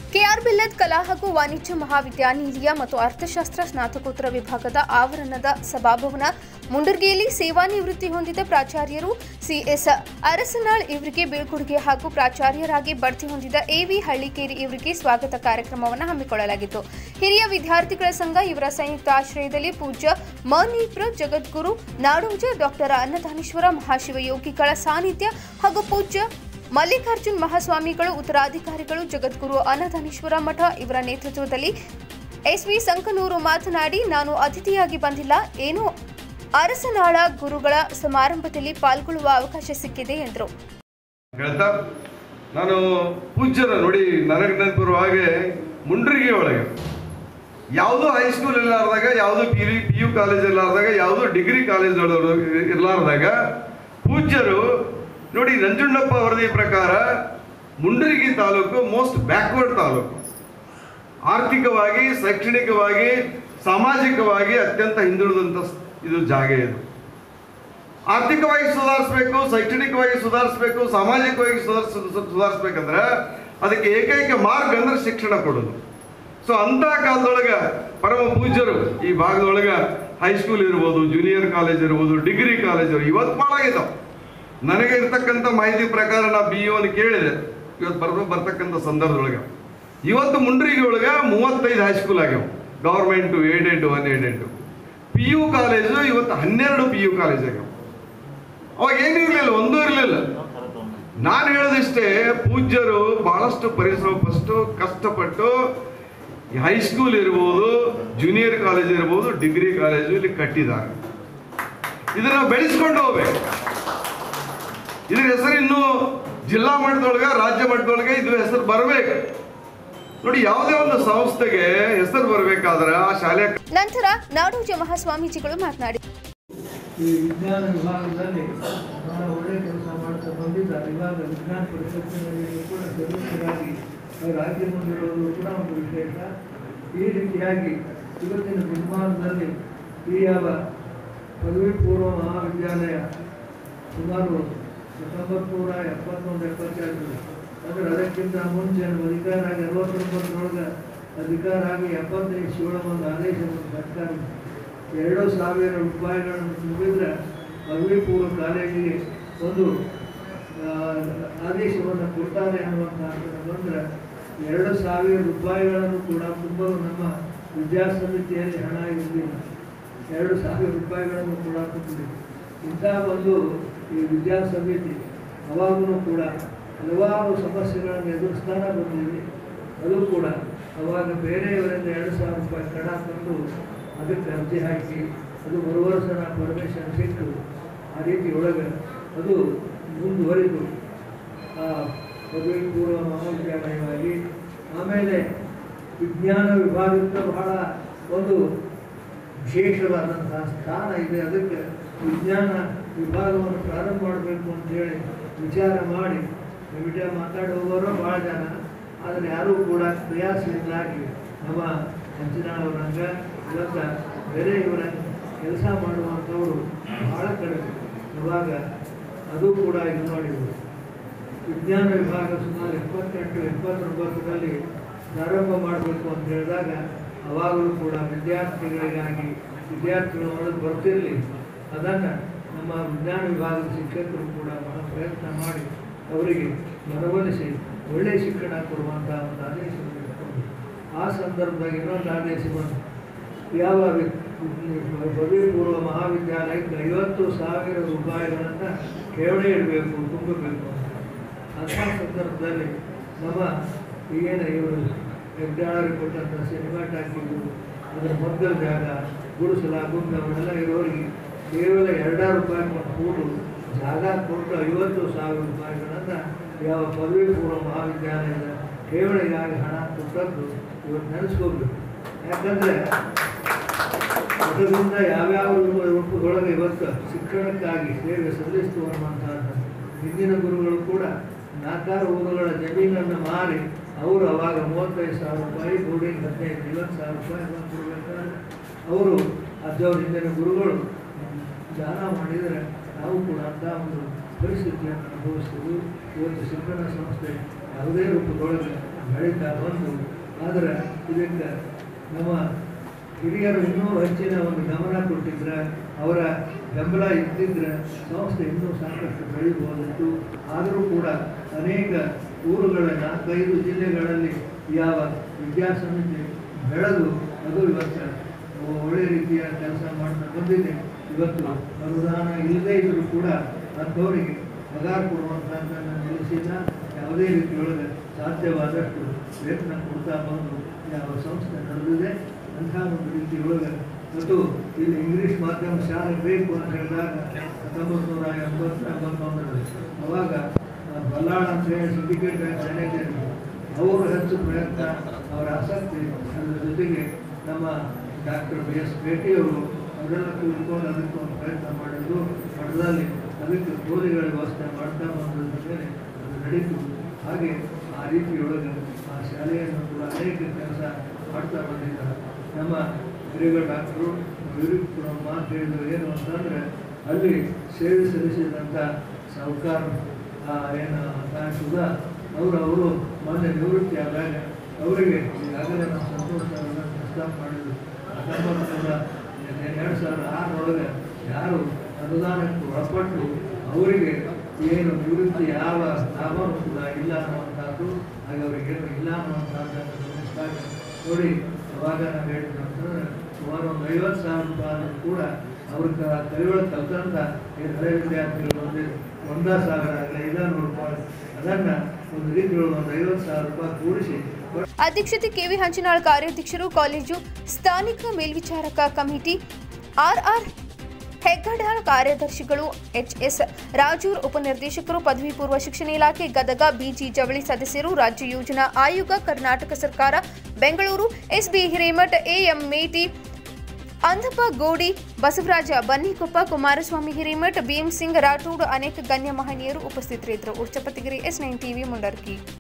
K R ಬಿಲ್ಲದ್ ಕಲಾ ಹಾಗೂ ವಾಣಿಜ್ಯ ಮಹಾವಿದ್ಯಾನಿಲಯ ಮತ್ತು ಅರ್ಥಶಾಸ್ತ್ರ ಸ್ನಾತಕೋತ್ತರ ವಿಭಾಗದ ಆವರಣದ ಸಭಾಭವನ ಮುಂಡರ್ಗಿಯಲ್ಲಿ ಸೇವಾನಿವೃತ್ತಿ ಹೊಂದಿದ ಪ್ರಾಚಾರ್ಯರು ಸಿಎಸ್ ಅರಸನಾಳ್ ಇವರಿಗೆ ಬೀಳ್ಕೊಡುಗೆ ಹಾಗೂ ಪ್ರಾಚಾರ್ಯರಾಗಿ ಬಡ್ತಿ ಹೊಂದಿದ ಎವಿ ಹಳ್ಳಿಕೇರಿ ಇವರಿಗೆ ಸ್ವಾಗತ ಕಾರ್ಯಕ್ರಮವನ್ನು ಹಮ್ಮಿಕೊಳ್ಳಲಾಗಿತ್ತು ಹಿರಿಯ ವಿದ್ಯಾರ್ಥಿಗಳ ಸಂಘ ಇವರ ಸಂಯುಕ್ತ ಆಶ್ರಯದಲ್ಲಿ ಪೂಜ್ಯ ಮನೀಪ್ರ ಜಗದ್ಗುರು ನಾಡೋಜ ಡಾಕ್ಟರ್ ಅನ್ನದಾನೇಶ್ವರ ಮಹಾಶಿವಯೋಗಿಗಳ ಸಾನ್ನಿಧ್ಯ ಹಾಗೂ ಪೂಜ್ಯ ಮಲ್ಲಿಕಾರ್ಜುನ್ ಮಹಾಸ್ವಾಮಿಗಳು ಉತ್ತರಾಧಿಕಾರಿಗಳು ಜಗದ್ಗುರು ಅನ್ನದಾನೇಶ್ವರ ಮಠ ಇವರ ನೇತೃತ್ವದಲ್ಲಿ ಎಸ್ವಿ ಸಂಕನೂರು ಮಾತನಾಡಿ ನಾನು ಅತಿಥಿಯಾಗಿ ಬಂದಿಲ್ಲ ಏನೋ ಅರಸನಾಳ ಗುರುಗಳ ಸಮಾರಂಭದಲ್ಲಿ ಪಾಲ್ಗೊಳ್ಳುವ ಅವಕಾಶ ಸಿಕ್ಕಿದೆ ಎಂದರು ಹೇಳ್ತಾ ನಾನು ಪೂಜ್ಯರ ನೋಡಿ ನನಗೆ ನೆನಪಿರುವ ಹಾಗೆ ಮುಂಡ್ರಿಗಿ ಒಳಗೆ ಯಾವುದೋ ಹೈಸ್ಕೂಲ್ ಇರ್ಲಾರ್ದಾಗ ಯಾವುದೋ P U P U college ಇರ್ಲಾರ್ದಾಗ ಯಾವುದೋ ಡಿಗ್ರಿ ಕಾಲೇಜ್ ಇರ್ಲಾರ್ದಾಗ ಪೂಜ್ಯರು ನೋಡಿ ನಂಜುಂಡಪ್ಪ ವರದಿ ಪ್ರಕಾರ ಮುಂಡ್ರಿಗಿ ತಾಲೂಕು ಮೋಸ್ಟ್ ಬ್ಯಾಕ್ವರ್ಡ್ ತಾಲೂಕು ಆರ್ಥಿಕವಾಗಿ ಶೈಕ್ಷಣಿಕವಾಗಿ ಸಾಮಾಜಿಕವಾಗಿ ಅತ್ಯಂತ ಹಿಂದುಳಿದಂಥ ಸ್- ಇದು ಜಾಗ ಇದು ಆರ್ಥಿಕವಾಗಿ ಸುಧಾರಿಸ್ಬೇಕು ಶೈಕ್ಷಣಿಕವಾಗಿ ಸುಧಾರಿಸ್ಬೇಕು ಸಾಮಾಜಿಕವಾಗಿ ಸುಧಾರಿಸ್ ಸುಧಾರಿಸ್ಬೇಕಂದ್ರೆ ಅದಕ್ಕೆ ಏಕೈಕ ಮಾರ್ಗ ಅಂದ್ರೆ ಶಿಕ್ಷಣ ಕೊಡೋದು ಸೊ ಅಂಥ ಕಾಲದೊಳಗೆ ಪರಮ ಪೂಜ್ಯರು ಈ ಭಾಗದೊಳಗೆ ಹೈಸ್ಕೂಲ್ ಇರ್ಬೋದು ಜೂನಿಯರ್ ಕಾಲೇಜ್ ಇರ್ಬೋದು ಡಿಗ್ರಿ ಕಾಲೇಜ್ ಇರ್ಬೋದು ಇವತ್ತು ಭಾಳ ಆಗಿದಾವೆ ನನಗೆ ಇರ್ತಕ್ಕಂಥ ಮಾಹಿತಿ ಪ್ರಕಾರ ನಾ ಬಿ ಅನ್ನು ಕೇಳಿದೆ ಇವತ್ತು ಬರ್ದು ಬರ್ತಕ್ಕಂಥ ಸಂದರ್ಭದೊಳಗೆ ಇವತ್ತು ಮುಂಡ್ರಿಗೆ ಒಳಗೆ ಮೂವತ್ತೈದು ಹೈಸ್ಕೂಲ್ ಆಗ್ಯಾವ government aided one aided P U college ಇವತ್ತು ಹನ್ನೆರಡು ಪಿ ಯು ಕಾಲೇಜ್ ಆಗ್ಯಾವ ಅವಾಗ ಏನೂ ಇರಲಿಲ್ಲ ಒಂದೂ ಇರಲಿಲ್ಲ ನಾನು ಹೇಳೋದಿಷ್ಟೇ ಪೂಜ್ಯರು ಬಹಳಷ್ಟು ಪರಿಶ್ರಮ ಫಸ್ಟು ಕಷ್ಟಪಟ್ಟು ಈ ಹೈಸ್ಕೂಲ್ ಇರ್ಬೋದು ಜೂನಿಯರ್ ಕಾಲೇಜ್ ಇರ್ಬೋದು ಡಿಗ್ರಿ ಕಾಲೇಜು ಇಲ್ಲಿ ಕಟ್ಟಿದ್ದಾರೆ ಇದನ್ನ ಬೆಳೆಸ್ಕೊಂಡು ಹೋಗ್ಬೇಕು ಇದ್ರ ಹೆಸರು ಇನ್ನು ಜಿಲ್ಲಾ ಮಟ್ಟದೊಳಗೆ ರಾಜ್ಯ ಮಟ್ಟದೊಳಗೆ ಇದು ಹೆಸರು ಬರಬೇಕು ನೋಡಿ ಯಾವುದೇ ಒಂದು ಸಂಸ್ಥೆಗೆ ಹೆಸರು ಬರಬೇಕಾದ್ರೆ ಆ ಶಾಲೆಯ ನಂತರ ನಾಡೋಜ ಮಹಾಸ್ವಾಮೀಜಿಗಳು ಮಾತನಾಡಿ ಈ ವಿಜ್ಞಾನ ವಿಭಾಗದಲ್ಲಿ ಬಹಳ ಒಳ್ಳೆಯ ಕೆಲಸ ಮಾಡ್ತಾ ಬಂದಿದ್ದಾರೆ ಇವಾಗ ವಿಜ್ಞಾನ ಪರಿಷತ್ತಿನಲ್ಲಿ ಕೂಡ ಸದಸ್ಯರಾಗಿ ರಾಜ್ಯ ಮುಂದಿರುವುದು ಕೂಡ ಒಂದು ವಿಶೇಷ ಈ ರೀತಿಯಾಗಿ ಇವತ್ತಿನ ದಿನಮಾನದಲ್ಲಿ ಈ ಯಾವ ಪದವಿ ಪೂರ್ವ ಮಹಾವಿದ್ಯಾಲಯ ಸುಮಾರು ಹತ್ತೊಂಬತ್ತು ನೂರ ಎಪ್ಪತ್ತೊಂದು ಎಪ್ಪತ್ತೆರಡು ಅಂದರೆ ಅದಕ್ಕಿಂತ ಮುಂಚೆ ನಮ್ಮ ಅಧಿಕಾರ ಆಗಿ ಅರವತ್ತೊಂಬತ್ತರೊಳಗೆ ಅಧಿಕಾರ ಆಗಿ ಎಪ್ಪತ್ತೈದು ಶಿವಳ ಒಂದು ಆದೇಶವನ್ನು ಸರ್ಕಾರ ಎರಡು ಸಾವಿರ ರೂಪಾಯಿಗಳನ್ನು ತುಂಬಿದ್ರೆ ಪದವಿ ಪೂರ್ವ ಕಾಲೇಜಿಗೆ ಒಂದು ಆ, ಆದೇಶವನ್ನು ಕೊಡ್ತಾರೆ ಅನ್ನುವಂಥ ಬಂದರೆ ಎರಡು ಸಾವಿರ ರೂಪಾಯಿಗಳನ್ನು ಕೂಡ ತುಂಬಲು ನಮ್ಮ ವಿದ್ಯಾಸಮಿತಿಯಲ್ಲಿ ಹಣ ಇರಲಿಲ್ಲ ಎರಡು ಸಾವಿರ ರೂಪಾಯಿಗಳನ್ನು ಕೂಡ ತುಂಬಿದೆ ಇಂಥ ಒಂದು ಈ ವಿದ್ಯಾ ಸಮಿತಿ ಅವಾಗೂ ಕೂಡ ಹಲವಾರು ಸಮಸ್ಯೆಗಳನ್ನು ಎದುರಿಸ್ತಾನೆ ಬಂದಿದೆ ಅದು ಕೂಡ ಅವಾಗ ಬೇರೆಯವರಿಂದ ಎರಡು ಸಾವಿರ ರೂಪಾಯಿ ಕಡ ತಂದು ಅದಕ್ಕೆ ಅರ್ಜಿ ಹಾಕಿ ಅದು ಬರುವ ವರ್ಷ ಪರ್ಮಿಷನ್ ಸಿಕ್ತು ಆ ರೀತಿ ಒಳಗೆ ಅದು ಮುಂದುವರಿದು ಆ ಪದವಿ ಪೂರ್ವ ಮಹಾವಿದ್ಯಾಲಯವಾಗಿ ಆಮೇಲೆ ವಿಜ್ಞಾನ ವಿಭಾಗಕ್ಕೆ ಬಹಳ ಒಂದು ವಿಶೇಷವಾದಂತಹ ಸ್ಥಾನ ಇದೆ ಅದಕ್ಕೆ ವಿಜ್ಞಾನ ವಿಭಾಗವನ್ನು ಪ್ರಾರಂಭ ಮಾಡಬೇಕು ಅಂತೇಳಿ ವಿಚಾರ ಮಾಡಿ ವಿಡಿಯೋ ಮಾತಾಡುವವರು ಭಾಳ ಜನ ಆದರೆ ಯಾರೂ ಕೂಡ ಕ್ರಿಯಾಶೀಲರಾಗಿ ನಮ್ಮ ಮಂಜುನಾಳವರಂಗ ಇವತ್ತ ಬೇರೆ ಇವರ ಕೆಲಸ ಮಾಡುವಂಥವರು ಭಾಳ ಕಡಿಮೆ ಇವಾಗ ಅದು ಕೂಡ ಇದು ಮಾಡಿದರು ವಿಜ್ಞಾನ ವಿಭಾಗ ಸುಮಾರು ಎಪ್ಪತ್ತೆಂಟು ಎಪ್ಪತ್ತೊಂಬತ್ತರಲ್ಲಿ ಪ್ರಾರಂಭ ಮಾಡಬೇಕು ಅಂತ ಹೇಳಿದಾಗ ಅವಾಗಲೂ ಕೂಡ ವಿದ್ಯಾರ್ಥಿಗಳಿಗಾಗಿ ವಿದ್ಯಾರ್ಥಿಗಳು ಒಳಗೆ ಬರ್ತಿರಲಿ ಅದನ್ನು ನಮ್ಮ ವಿಜ್ಞಾನ ವಿಭಾಗದ ಶಿಕ್ಷಕರು ಕೂಡ ಬಹಳ ಪ್ರಯತ್ನ ಮಾಡಿ ಅವರಿಗೆ ಮನವೊಲಿಸಿ ಒಳ್ಳೆಯ ಶಿಕ್ಷಣ ಕೊಡುವಂಥ ಒಂದು ಆದೇಶವನ್ನು ಇಟ್ಕೊಂಡು ಆ ಸಂದರ್ಭದಾಗ ಇನ್ನೊಂದು ಆದೇಶ ಬಂತು ಯಾವ ವಿ- ಪದವಿ ಪೂರ್ವ ಮಹಾವಿದ್ಯಾಲಯಕ್ಕೆ ಐವತ್ತು ಸಾವಿರ ರೂಪಾಯಿಗಳನ್ನು ಠೇವಣಿ ಇಡಬೇಕು ತುಂಬಬೇಕು ಅಂತ ಅಂಥ ಸಂದರ್ಭದಲ್ಲಿ ನಮ್ಮ ಏನು ಇವರು ಹೆಗ್ದಾಳರಿಗೆ ಕೊಟ್ಟಂಥ ಸಿನಿಮಾ ಟಾಕಿದ್ದು ಅದರ ಮಗ್ಗಲ ಜಾಗ ಗುಡಿಸಲ ಗುಂಡ ಅವೆಲ್ಲ ಇರೋರಿಗೆ ಕೇವಲ ಎರಡಾರು ರೂಪಾಯಿ ಕೊಟ್ಟು ಜಾಗ ಕೊಟ್ಟು ಐವತ್ತು ಸಾವಿರ ರೂಪಾಯಿಗಳನ್ನು ಯಾವ ಪದವಿ ಪೂರ್ವ ಮಹಾವಿದ್ಯಾಲಯದ ಠೇವಣಿಗಾಗಿ ಹಣ ಕೊಟ್ಟದ್ದು ಇವತ್ತು ನೆನೆಸ್ಕೋಬೇಕು ಯಾಕಂದರೆ ಅದರಿಂದ ಯಾವ್ಯಾವ ರೂಪದೊಳಗೆ ಇವತ್ತು ಶಿಕ್ಷಣಕ್ಕಾಗಿ ಸೇವೆ ಸಲ್ಲಿಸ್ತು ಅನ್ನುವಂಥದ್ದು ಹಿಂದಿನ ಗುರುಗಳು ಕೂಡ ನಾಲ್ಕಾರು ಊರುಗಳ ಜಮೀನನ್ನು ಮಾರಿ ಅವರು ಅವಾಗ ಮೂವತ್ತೈದು ಸಾವಿರ ರೂಪಾಯಿ ಬೋರ್ಡಿಂಗ್ ಹದಿನೈದು ಐವತ್ತು ಸಾವಿರ ರೂಪಾಯಿ ಎಲ್ಲ ಕೊಡಬೇಕಾದ್ರೆ ಅವರು ಅಜ್ಜವ್ರ ಹಿಂದಿನ ಗುರುಗಳು ದಾನ ಮಾಡಿದರೆ ನಾವು ಕೂಡ ಅಂಥ ಒಂದು ಪರಿಸ್ಥಿತಿಯನ್ನು ಅನುಭವಿಸ್ತೀವಿ ಇವತ್ತು ಶಿಕ್ಷಣ ಸಂಸ್ಥೆ ಯಾವುದೇ ರೂಪದೊಳಗೆ ಬೆಳೀತಾ ಬಂದು ಆದರೆ ಇದಕ್ಕೆ ನಮ್ಮ ಹಿರಿಯರು ಇನ್ನೂ ಹೆಚ್ಚಿನ ಒಂದು ಗಮನ ಕೊಟ್ಟಿದ್ರೆ ಅವರ ಬೆಂಬಲ ಇದ್ದಿದ್ರೆ ಸಂಸ್ಥೆ ಇನ್ನೂ ಸಾಕಷ್ಟು ಬೆಳೀಬಹುದಿತ್ತು ಆದರೂ ಕೂಡ ಅನೇಕ ಊರುಗಳ ನಾಲ್ಕೈದು ಜಿಲ್ಲೆಗಳಲ್ಲಿ ಯಾವ ವಿದ್ಯಾಸಮಿತಿ ಬೆಳೆದು ಅದು ಇವತ್ತು ಒಳ್ಳೆ ರೀತಿಯ ಕೆಲಸ ಮಾಡ್ತಾ ಬಂದಿದೆ ಇವತ್ತು ಅನುದಾನ ಇಲ್ಲದೇ ಇದ್ದರೂ ಕೂಡ ಅಂಥವರಿಗೆ ಪಗಾರ ಕೊಡುವಂಥದ್ದನ್ನು ನಿಲ್ಲಿಸಿಲ್ಲ ಯಾವುದೇ ರೀತಿಯೊಳಗೆ ಸಾಧ್ಯವಾದಷ್ಟು ಪ್ರಯತ್ನ ಕೊಡ್ತಾ ಬಂದು ಯಾವ ಸಂಸ್ಥೆ ನಡೆದಿದೆ ಅಂಥ ಒಂದು ರೀತಿಯೊಳಗೆ ಮತ್ತು ಇಲ್ಲಿ ಇಂಗ್ಲೀಷ್ ಮಾಧ್ಯಮ ಶಾಲೆ ಬೇಕು ಅಂತ ಹೇಳಿದಾಗ ಹತ್ತೊಂಬತ್ತು ನೂರ ಎಂಬತ್ತ ಎಂಬತ್ತೊಂದರಲ್ಲಿ ಅವಾಗ ಆ, ಬಲ್ಲಾಳ ಅಂತ ಹೇಳಿ ಸಿಂಡಿಕೇಟ್ ಬ್ಯಾಂಕ್ ಮ್ಯಾನೇಜರ್ ಅವರು ಹೆಚ್ಚು ಪ್ರಯತ್ನ ಅವರ ಆಸಕ್ತಿ ಅದರ ಜೊತೆಗೆ ನಮ್ಮ ಡಾಕ್ಟರ್ ಬಿ ಎಸ್ ಭೇಟಿಯವರು ಅವರೆಲ್ಲ ಕೂತ್ಕೊಂಡು ಅದಕ್ಕೆ ಒಂದು ಪ್ರಯತ್ನ ಮಾಡಿದ್ರು ಮಠದಲ್ಲಿ ಅದಕ್ಕೆ ಕೋಲಿಗಳ ವ್ಯವಸ್ಥೆ ಮಾಡ್ತಾ ಬಂದ ಮೇಲೆ ಅದು ನಡೀತು ಹಾಗೆ ಆ ರೀತಿಯೊಳಗೆ ಆ ಶಾಲೆಯನ್ನು ಕೂಡ ಅನೇಕ ಕೆಲಸ ಮಾಡ್ತಾ ಬಂದಿದ್ದಾರೆ ನಮ್ಮ ಹಿರಿಯ ಡಾಕ್ಟರು ಇವ್ರಿಗೆ ಕೂಡ ಒಂದು ಮಾತು ಹೇಳಿದ್ರು ಏನು ಅಂತಂದರೆ ಅಲ್ಲಿ ಸೇವೆ ಸಲ್ಲಿಸಿದಂಥ ಸಾಹುಕಾರ ಆ, ಏನು ಸುಧಾ ಅವರು ಅವರು ಮೊನ್ನೆ ನಿವೃತ್ತಿ ಆದಾಗ ಅವರಿಗೆ ಈಗಾಗಲೇ ನಾವು ಸಂತೋಷ ಅವರನ್ನ ಪ್ರಸ್ತಾಪ ಮಾಡಿದ್ರು ಹತ್ತೊಂಬತ್ತು ನೂರ ಎರಡು ಸಾವಿರದ ಆರರೊಳಗೆ ಯಾರು ಅನುದಾನಕ್ಕೆ ಒಳಪಟ್ಟು ಅವರಿಗೆ ಏನು ನಿವೃತ್ತಿ ಯಾವ ಲಾಭನೂ ಕೂಡ ಇಲ್ಲ ಅನ್ನುವಂಥದ್ದು ಹಾಗೆ ಅವರಿಗೆ ಏನು ಇಲ್ಲ ಅನ್ನುವಂಥದ್ದನ್ನು ಗಮನಿಸಿದಾಗ ನೋಡಿ ಅವಾಗ ನಾವು ಹೇಳಿದ್ವಿ ಅಂತಂದ್ರೆ ಸುಮಾರು ಒಂದು ಐವತ್ತು ಸಾವಿರ ರೂಪಾಯಿ ಕೂಡ ಅವ್ರ ಕೈಯೊಳಗೆ ಕಲ್ತಂತ ಏನು ಹಳೆ ವಿದ್ಯಾರ್ಥಿಗಳು ಬಂದು ಒಂದೇ ಸಾವಿರ ಆಗಲಿ ಐದಾರು ರೂಪಾಯಿ ಅದನ್ನು ಒಂದು ರೀತಿಯೊಳಗೆ ಒಂದು ಐವತ್ತು ಸಾವಿರ ರೂಪಾಯಿ ಕೂಡಿಸಿ ಅಧ್ಯಕ್ಷತೆ ಕೆವಿ ಹಂಚಿನಾಳ್ ಕಾರ್ಯಾಧ್ಯಕ್ಷರು ಕಾಲೇಜು ಸ್ಥಾನಿಕ ಮೇಲ್ವಿಚಾರಕ ಕಮಿಟಿ ಆರ್ಆರ್ ಹೆಗ್ಗಡಾಳ್ ಕಾರ್ಯದರ್ಶಿಗಳು ಎಚ್ಎಸ್ ರಾಜೂರ್ ಉಪನಿರ್ದೇಶಕರು ಪದವಿ ಪೂರ್ವ ಶಿಕ್ಷಣ ಇಲಾಖೆ ಗದಗ ಬಿಜಿ ಜವಳಿ ಸದಸ್ಯರು ರಾಜ್ಯ ಯೋಜನಾ ಆಯೋಗ ಕರ್ನಾಟಕ ಸರ್ಕಾರ ಬೆಂಗಳೂರು ಎಸ್ಬಿ ಹಿರೇಮಠ್ ಎಎಂ ಮೇಟಿ ಅಂಧಪ್ಪ ಗೋಡಿ ಬಸವರಾಜ ಬನ್ನಿಕೊಪ್ಪ ಕುಮಾರಸ್ವಾಮಿ ಹಿರೇಮಠ್ ಭೀಮ್ ಸಿಂಗ್ ರಾಠೋಡ್ ಅನೇಕ ಗಣ್ಯ ಮಹನೀಯರು ಉಪಸ್ಥಿತರಿದ್ದರು ಉಚ್ಚಪತಿಗಿರಿ ಎಸ್ ನೈನ್ ಟಿವಿ ಮುಂಡರ್ಕಿ